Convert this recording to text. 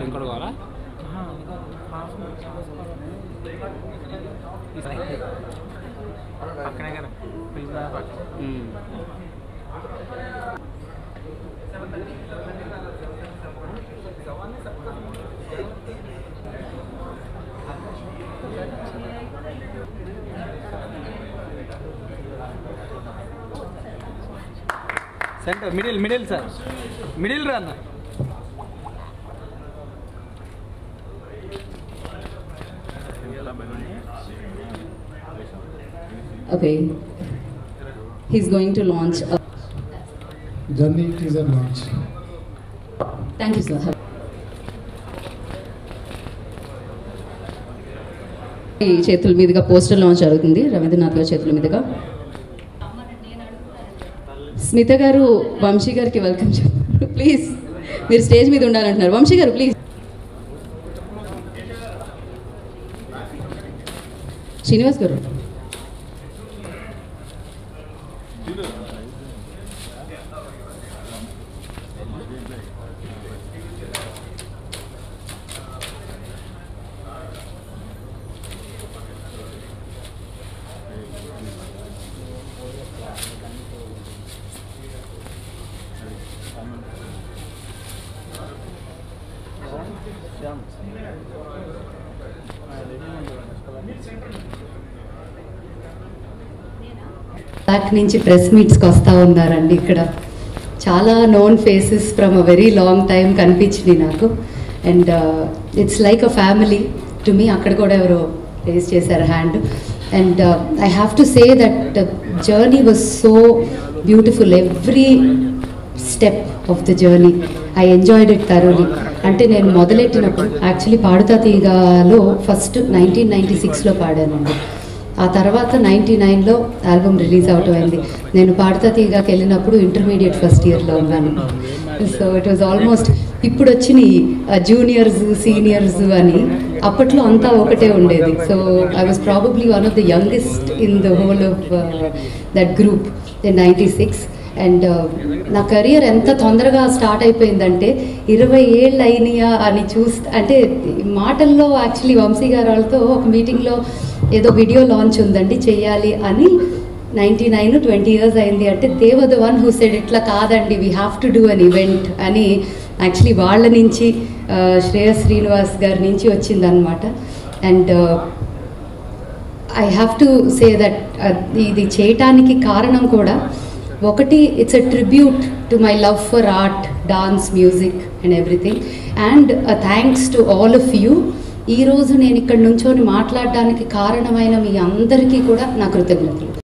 ఇంకోటి కావాలా పక్కనే కదా పిజ్జా పక్కన మ్మ్. Center middle middle sir middle రా అన్న Okay. He's going to launch. A, Journey teaser launch. thank you, sir. ఈ చేతుల మీదుగా పోస్టర్ లాంచ్ జరుగుతుంది రవీంద్రనాథ్ గారి చేతుల మీదుగా స్మిత గారు వంశీ గారికి వెల్కమ్ చెప్పారు ప్లీజ్ మీరు స్టేజ్ మీద ఉండాలంటున్నారు వంశీ గారు ప్లీజ్ శ్రీనివాస్ గారు బ్యాక్ నుంచి ప్రెస్ మీట్స్కి వస్తూ ఉన్నారండి ఇక్కడ చాలా known faces from uh very long time కనిపించింది నాకు and it's like uh family to me అక్కడ కూడా ఎవరో రేస్ చేశారు hand and I have to say that journey was so beautiful every step of the journey I enjoyed it thoroughly అంటే నేను మొదలెట్టినప్పుడు actually Paduta తీగలో ఫస్ట్ నైన్టీన్ నైంటీ సిక్స్లో పాడానండి ఆ తర్వాత నైంటీ నైన్లో ఆల్బమ్ రిలీజ్ అవటం అయింది నేను పాడతా తీగాకి వెళ్ళినప్పుడు ఇంటర్మీడియట్ ఫస్ట్ ఇయర్లో ఉన్నాను సో ఇట్ వాజ్ ఆల్మోస్ట్ ఇప్పుడు వచ్చిన జూనియర్స్ సీనియర్స్ అని అప్పట్లో అంతా ఒకటే ఉండేది so I was probably one of the youngest in the whole of that group in ninety six and నా కెరియర్ ఎంత తొందరగా స్టార్ట్ అయిపోయిందంటే ఇరవై ఏళ్ళు అయినాయా అని చూస్తే అంటే మాటల్లో యాక్చువల్లీ వంశీ గారు వాళ్ళతో ఒక మీటింగ్లో ఏదో వీడియో లాంచ్ ఉందండి చెయ్యాలి అని నైంటీ నైన్ ట్వంటీ ఇయర్స్ అయింది అంటే దేవ ద వన్ హూ సెడ్ ఇట్లా కాదండి we have to do an event అని యాక్చువల్లీ వాళ్ళ నుంచి ఆ, శ్రేయస్ శ్రీనివాస్ గారి నుంచి వచ్చిందనమాట and I have to say that ఇది చేయటానికి కారణం కూడా ఒకటి it's a tribute to my love for art dance music and everything and thanks to all of you ఈరోజు నేను ఇక్కడ నుంచొని మాట్లాడడానికి కారణమైన మీ అందరికీ కూడా నా కృతజ్ఞతలు